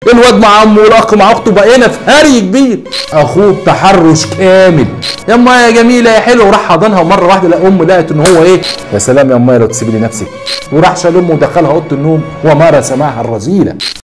الواد مع عمه والاخ مع اخته بقينا في هري كبير اخوه بتحرش كامل يا اما يا جميله يا حلو وراح حضنها ومره واحده لا ام لقت ان هو ايه يا سلام يا اما لو تسيبي لي نفسك وراح شال امه ودخلها اوضه النوم ومارس معها الرذيله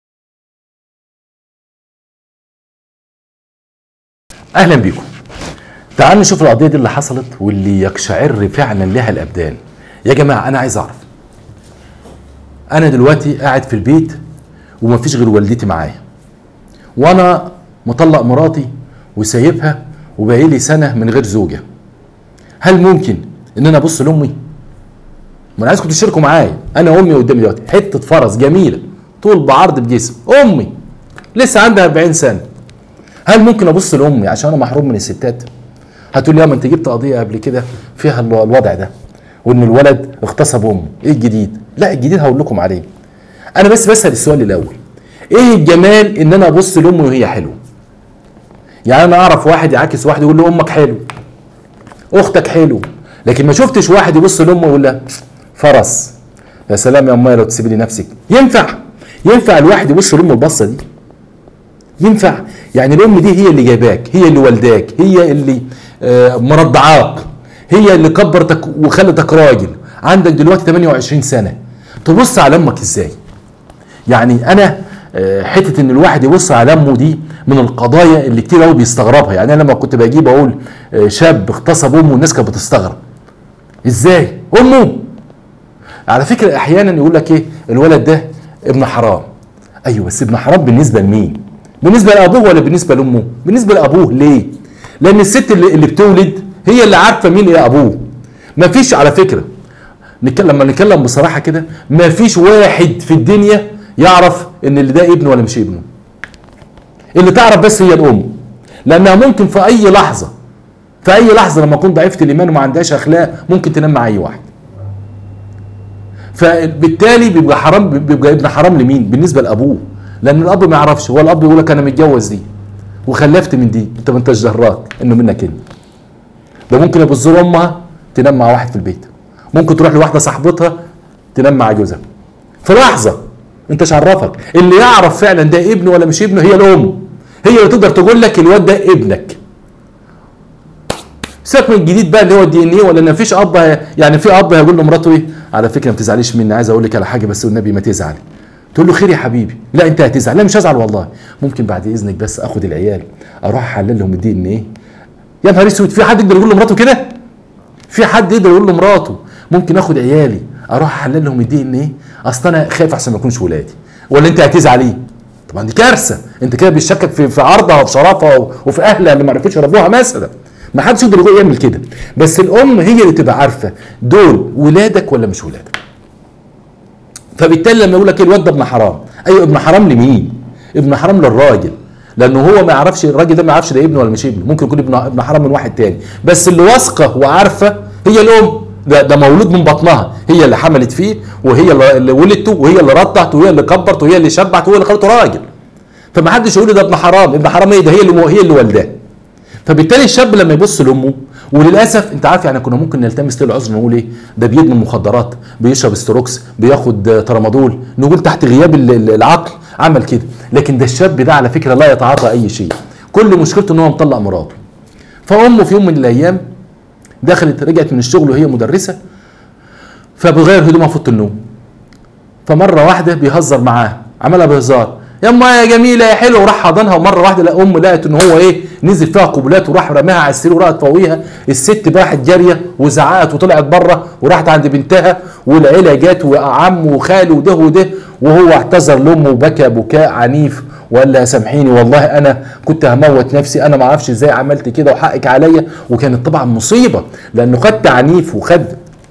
اهلا بيكم تعالوا نشوف القضيه دي اللي حصلت واللي يقشعر فعلا لها الابدان يا جماعه انا عايز اعرف انا دلوقتي قاعد في البيت ومفيش غير والدتي معايا وانا مطلق مراتي وسايبها وبقالي سنه من غير زوجه هل ممكن ان انا ابص لامي ما انا عايزكم تشتركوا معايا انا امي قدامي دلوقتي حته فرس جميله طول بعرض بجسم امي لسه عندها 40 سنه هل ممكن ابص لامي عشان انا محروم من الستات هتقول لي يا ما انت جبت قضيه قبل كده فيها الو- الوضع ده وان الولد اغتصب امه ايه الجديد لا الجديد هقول لكم عليه انا بس بسال السؤال الاول ايه الجمال ان انا ابص لامي وهي حلوه يعني انا اعرف واحد يعاكس واحد يقول له امك حلو اختك حلو لكن ما شفتش واحد يبص لامه ويقول لها فرس يا سلام يا امي لو تسيبي لي نفسك ينفع ينفع الواحد يبص لامه البصه دي ينفع يعني الام دي هي اللي جايباك هي اللي والداك هي اللي آه، مرضعاك هي اللي كبرتك وخلتك راجل عندك دلوقتي 28 سنه تبص على امك ازاي يعني انا آه، حته ان الواحد يبص على امه دي من القضايا اللي كتير قوي بيستغربها يعني انا لما كنت بجيب اقول آه، شاب اغتصب امه الناس كانت بتستغرب ازاي امه على فكره احيانا يقول لك ايه الولد ده ابن حرام ايوه بس ابن حرام بالنسبه لمين بالنسبه لابوه ولا بالنسبه لامه بالنسبه لابوه ليه لان الست اللي, اللي بتولد هي اللي عارفه مين ايه ابوه مفيش على فكره نتكلم لما نتكلم بصراحه كده مفيش واحد في الدنيا يعرف ان اللي ده ابنه ولا مش ابنه اللي تعرف بس هي الام لانها ممكن في اي لحظه في اي لحظه لما اكون ضعيفه الايمان وما عندهاش اخلاق ممكن تنام مع اي واحد فبالتالي بيبقى حرام بيبقى ابن حرام لمين بالنسبه لابوه لان الاب ما يعرفش هو الاب يقول لك انا متجوز دي وخلفت من دي انت ما انتش جراك انه منك انت ده ممكن يبص له امها تنام مع واحد في البيت ممكن تروح لواحده صاحبتها تنام مع جوزها في لحظه انت مش عرفك اللي يعرف فعلا ده ابنه ولا مش ابنه هي الام هي اللي تقدر تقول لك الواد ده ابنك سيبك من الجديد بقى اللي هو الدي ان ايه ولا ان مفيش اب هي- يعني في اب هيقول لمراته ايه على فكره ما تزعليش مني عايز اقول لك على حاجه بس والنبي ما تزعلي تقول له خير يا حبيبي لا انت هتزعل لا مش هزعل والله ممكن بعد اذنك بس اخد العيال اروح احلل لهم الدي ان ايه يا نهار اسود في حد يقدر يقول لمراته كده في حد يقدر يقول لمراته ممكن اخد عيالي اروح احلل لهم الدي ان ايه اصل انا خايف احسن ما يكونش ولادي ولا انت هتزعلي طبعا دي كارثه انت كده بتشكك في في عرضها وفي شرفها وفي اهلها اللي ما عرفتش يربوها مثلا ما حدش يقدر يقول يعمل كده بس الام هي اللي تبقى عارفه دول ولادك ولا مش ولادك فبالتالي لما يقول لك إيه الواد ده ابن حرام ايوه ابن حرام لمين ابن حرام للراجل لانه هو ما يعرفش الراجل ده ما يعرفش ده ابنه ولا مش ابنه ممكن يكون ابن ابن حرام من واحد تاني بس اللي واثقه وعارفه هي الام ده, ده مولود من بطنها هي اللي حملت فيه وهي اللي اللي ولدته وهي اللي رضعته وهي اللي كبرت وهي اللي شبعت وهي اللي خلته راجل فما حدش يقول لي ده ابن حرام ابن حرام ايه ده هي اللي هي اللي والداه فبالتالي الشاب لما يبص لامه وللاسف انت عارف يعني كنا ممكن نلتمس له العذر نقول ايه ده بيدمن مخدرات بيشرب استروكس بياخد آه، ترامادول نقول تحت غياب ال- ال- العقل عمل كده لكن ده الشاب ده على فكره لا يتعاطى اي شيء كل مشكلته ان هو مطلق مراته فامه في يوم من الايام دخلت رجعت من الشغل وهي مدرسه فبتغير هدومها في اوضه النوم فمره واحده بيهزر معاها عملها بهزار يما يا جميله يا حلوه وراح حضنها ومره واحده لا ام لقت ان هو ايه نزل فيها قبلات وراح رماها على السرير وراحت فوقيها الست راحت جاريه وزعقت وطلعت بره وراحت عند بنتها والعيله جت وعم وخال وده وده وهو اعتذر لامه وبكى بكاء عنيف وقال لها سامحيني والله انا كنت هموت نفسي انا ما اعرفش ازاي عملت كده وحقك عليا وكانت طبعا مصيبه لانه خد تعنيف وخد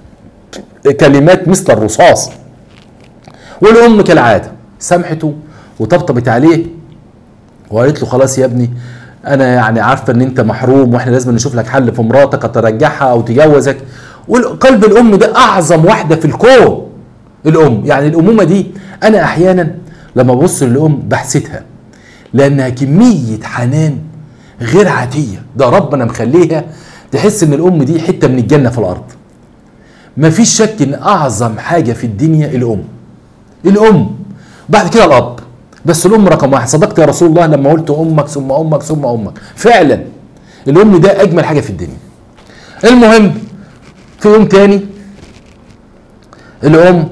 كلمات مثل الرصاص والام كالعاده سامحته وطبطبت عليه وقالت له خلاص يا ابني انا يعني عارفه ان انت محروم واحنا لازم نشوف لك حل في مراتك ترجعها او تجوزك وقلب الام ده اعظم واحده في الكون الام يعني الامومه دي انا احيانا لما ببص للام بحسدها لانها كميه حنان غير عاديه ده ربنا مخليها تحس ان الام دي حته من الجنه في الارض مفيش شك ان اعظم حاجه في الدنيا الام الام بعد كده الاب بس الام رقم واحد صدقت يا رسول الله لما قلت امك ثم امك ثم امك فعلا الام ده اجمل حاجه في الدنيا المهم في يوم تاني الام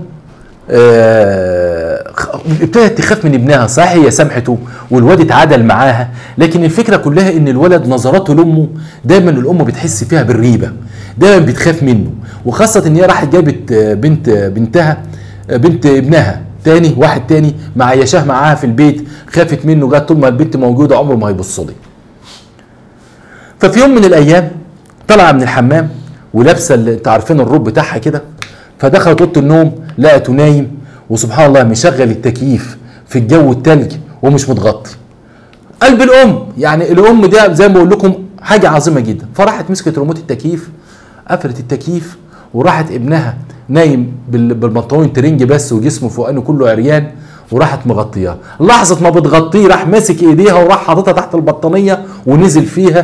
آه، ابتدت تخاف من ابنها صحيح هي سامحته والواد اتعادل معاها لكن الفكره كلها ان الولد نظراته لامه دايما الام بتحس فيها بالريبه دايما بتخاف منه وخاصه ان هي راحت جابت آه، بنت آه، بنتها آه، بنت ابنها تاني واحد تاني معيشاه معاها في البيت خافت منه جت طول ما البنت موجوده عمره ما هيبص لي ففي يوم من الايام طالعه من الحمام ولابسه اللي انتوا عارفين الروب بتاعها كده فدخلت اوضه النوم لقته نايم وسبحان الله مشغل التكييف في الجو التلج ومش متغطي قلب الام يعني الام ده زي ما بقول لكم حاجه عظيمه جدا فراحت مسكت ريموت التكييف قفلت التكييف وراحت ابنها نايم بال- بالبنطلون ترنج بس وجسمه فوقانه كله عريان وراحت مغطياه لحظه ما بتغطيه راح ماسك ايديها وراح حاططها تحت البطانيه ونزل فيها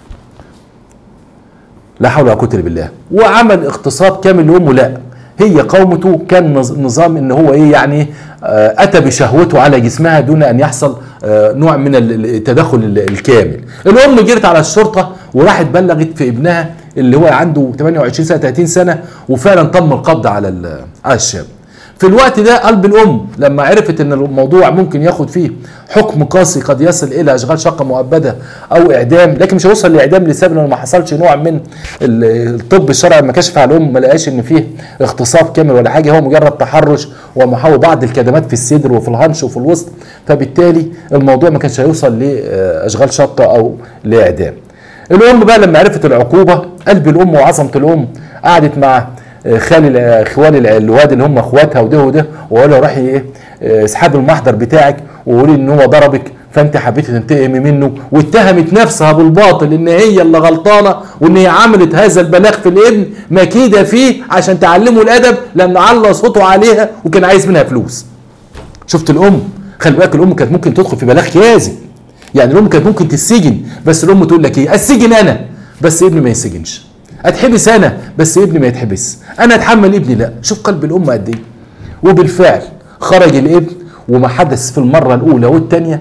لا حول ولا قوه الا بالله وعمل اغتصاب كامل لامه لا هي قومته كان نظ- نظام ان هو ايه يعني آه، اتى بشهوته على جسمها دون ان يحصل آه، نوع من ال- التدخل ال- الكامل الام جرت على الشرطه وراحت بلغت في ابنها اللي هو عنده 28 سنه 30 سنه وفعلا تم القبض على ال- على الشاب في الوقت ده قلب الام لما عرفت ان الموضوع ممكن ياخد فيه حكم قاسي قد يصل الى اشغال شقه مؤبده او اعدام لكن مش هيوصل لاعدام لسبب انه ما حصلش نوع من ال- الطب الشرعي لما كشف على الام ما لقاش ان فيه اغتصاب كامل ولا حاجه هو مجرد تحرش ومحاول بعض الكدمات في الصدر وفي الهنش وفي الوسط فبالتالي الموضوع ما كانش هيوصل لاشغال شقه او لاعدام الام بقى لما عرفت العقوبه قلب الام وعظمه الام قعدت مع خال اخوال ال- الواد اللي هم اخواتها وده وده وقال له روحي ايه اه، اسحبي المحضر بتاعك وقولي ان هو ضربك فانت حبيتي تنتقمي منه واتهمت نفسها بالباطل ان هي اللي غلطانه وان هي عملت هذا البلاغ في الابن مكيده فيه عشان تعلمه الادب لانه على صوته عليها وكان عايز منها فلوس شفت الام خلي بالك الام كانت ممكن تدخل في بلاغ كاذب يعني الام كانت ممكن تسجن بس الام تقول لك ايه السجن انا بس ابني ما يسجنش اتحبس انا بس ابني ما يتحبس انا اتحمل ابني لا شوف قلب الام قد ايه وبالفعل خرج الابن وما حدث في المره الاولى والثانيه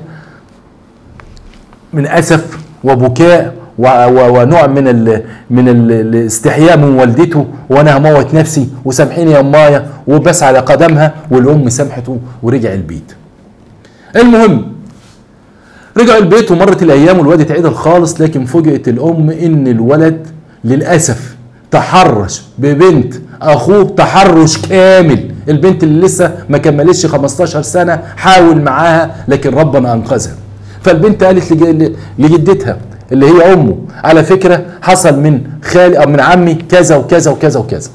من اسف وبكاء و- و- ونوع من ال من ال- الاستحياء من والدته وانا هموت نفسي وسامحيني يا امايا وبس على قدمها والام سامحته ورجع البيت. المهم رجعوا البيت ومرت الايام والواد اتعدل خالص لكن فوجئت الام ان الولد للاسف تحرش ببنت اخوه تحرش كامل البنت اللي لسه ما كملتش 15 سنه حاول معاها لكن ربنا انقذها فالبنت قالت لج- لجدتها اللي هي امه على فكره حصل من خالي او من عمي كذا وكذا وكذا وكذا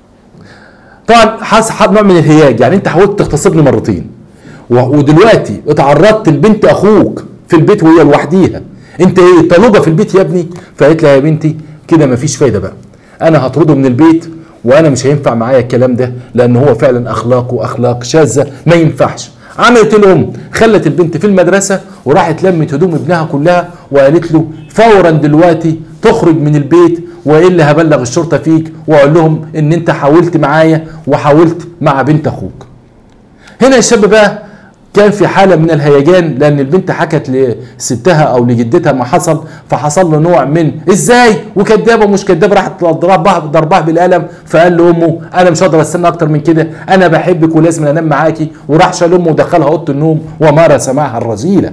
طبعا حصل نوع من الهياج يعني انت حاولت تغتصبني مرتين و- ودلوقتي اتعرضت لبنت اخوك في البيت وهي لوحديها انت ايه طالبه في البيت يا ابني فقالت لها يا بنتي كده مفيش فايده بقى انا هطرده من البيت وانا مش هينفع معايا الكلام ده لان هو فعلا اخلاقه اخلاق شاذه ما ينفعش عملت الام خلت البنت في المدرسه وراحت لمت هدوم ابنها كلها وقالت له فورا دلوقتي تخرج من البيت والا هبلغ الشرطه فيك واقول لهم ان انت حاولت معايا وحاولت مع بنت اخوك هنا الشاب بقى كان في حالة من الهيجان لأن البنت حكت لستها أو لجدتها ما حصل فحصل له نوع من إزاي وكدابة ومش كدابة راحت ضربها ضربها بالقلم فقال لأمه أنا مش هقدر أستنى أكتر من كده أنا بحبك ولازم أنام معاكي وراح شال أمه ودخلها أوضة النوم ومارس معها الرذيلة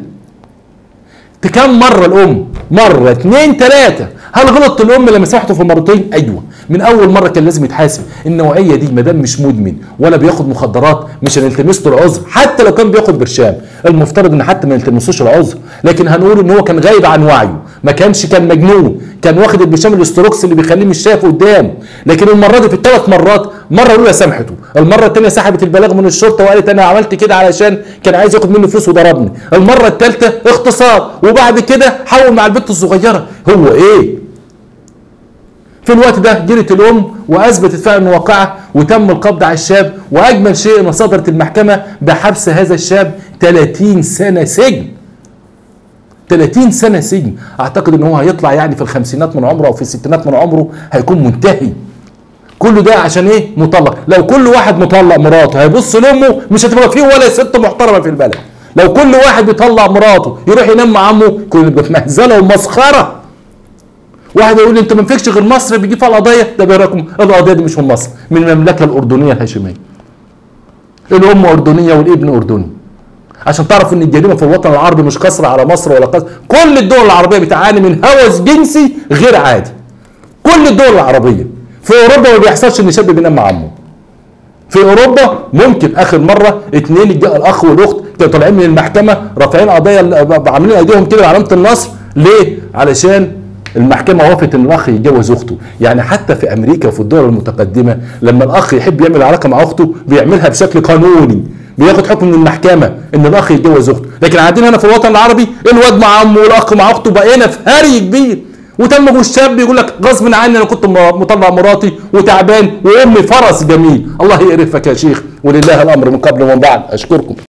كم مرة الأم؟ مرة اتنين تلاتة هل غلط الأم لما سمحته في المرتين؟ أيوه من أول مرة كان لازم يتحاسب النوعية دي ما دام مش مدمن ولا بياخد مخدرات مش هنلتمس له العذر حتى لو كان بياخد برشام المفترض إن حتى ما نلتمسوش العذر لكن هنقول إن هو كان غايب عن وعيه ما كانش كان مجنون كان واخد البرشام الاستروكس اللي بيخليه مش شايف قدامه لكن المرة دي في الثلاث مرات مرة الأولى سامحته المرة الثانية سحبت البلاغ من الشرطة وقالت أنا عملت كده علشان كان عايز ياخد مني فلوس وضربني المرة الثالثة اغتصاب وبعد كده حول مع البنت الصغيرة هو إيه في الوقت ده جرت الام واثبتت فعلا واقعه وتم القبض على الشاب واجمل شيء ان صدرت المحكمه بحبس هذا الشاب 30 سنه سجن 30 سنه سجن اعتقد ان هو هيطلع يعني في الخمسينات من عمره او في الستينات من عمره هيكون منتهي كل ده عشان ايه مطلق لو كل واحد مطلق مراته هيبص لامه مش هتبقى فيه ولا ست محترمه في البلد لو كل واحد بيطلع مراته يروح ينام مع عمه كنا نبقى في مهزله ومسخره واحد يقول لي انت ما فيكش غير مصر بيجي فيها القضيه ده بيراكم القضيه دي مش من مصر من المملكه الاردنيه الهاشميه الام اردنيه والابن اردني عشان تعرف ان الجريمه في الوطن العربي مش قصر على مصر ولا قصر كل الدول العربيه بتعاني من هوس جنسي غير عادي كل الدول العربيه في اوروبا ما بيحصلش ان شاب بينام مع عمه في اوروبا ممكن اخر مره اتنين الج- الاخ والاخت كانوا طالعين من المحكمه رافعين قضايا عاملين ايديهم كده علامه النصر ليه؟ علشان المحكمه وافقت ان الاخ يتجوز اخته يعني حتى في امريكا وفي الدول المتقدمه لما الاخ يحب يعمل علاقه مع اخته بيعملها بشكل قانوني بياخد حكم من المحكمه ان الاخ يتجوز اخته لكن عندنا هنا في الوطن العربي الواد مع عمه والاخ مع اخته بقينا في هري كبير وتم الشاب يقول لك غصب عني انا كنت م- مطلع مراتي وتعبان وامي فرس جميل الله يقرفك يا شيخ ولله الامر من قبل ومن بعد اشكركم